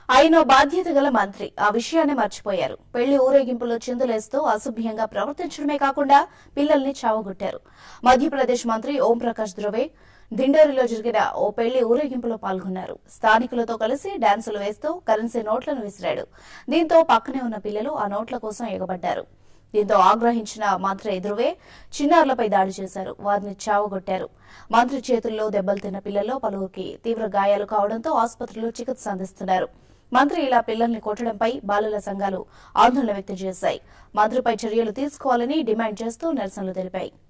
ఆయన బాధ్యత గల మంత్రి ఆ విషయాన్ని మర్చిపోయారు పెళ్లి ఊరేగింపులో చిందులేస్తూ అసభ్యంగా ప్రవర్తించడమే కాకుండా పిల్లల్ని చావగొట్టారు మధ్యప్రదేశ్ మంత్రి ఓం ప్రకాష్ ధ్రువే దిండోరిలో జరిగిన ఓ పెళ్లి ఊరేగింపులో పాల్గొన్నారు స్థానికులతో కలిసి డాన్సులు వేస్తూ కరెన్సీ నోట్లను విసిరాడు దీంతో పక్కనే ఉన్న పిల్లలు ఆ నోట్ల కోసం ఎగబడ్డారు దీంతో ఆగ్రహించిన మంత్రి ధ్రువే చిన్నారులపై దాడి చేశారు వారిని చావగొట్టారు మంత్రి చేతుల్లో దెబ్బలు తిన్న పిల్లల్లో పలువురికి తీవ్ర గాయాలు కావడంతో ఆసుపత్రిలో చికిత్స అందిస్తున్నారు మంత్రి ఇలా పిల్లల్ని కొట్టడంపై బాలల సంఘాలు ఆందోళన వ్యక్తం చేశాయి మంత్రిపై చర్యలు తీసుకోవాలని డిమాండ్ చేస్తూ నిరసనలు తెలిపాయి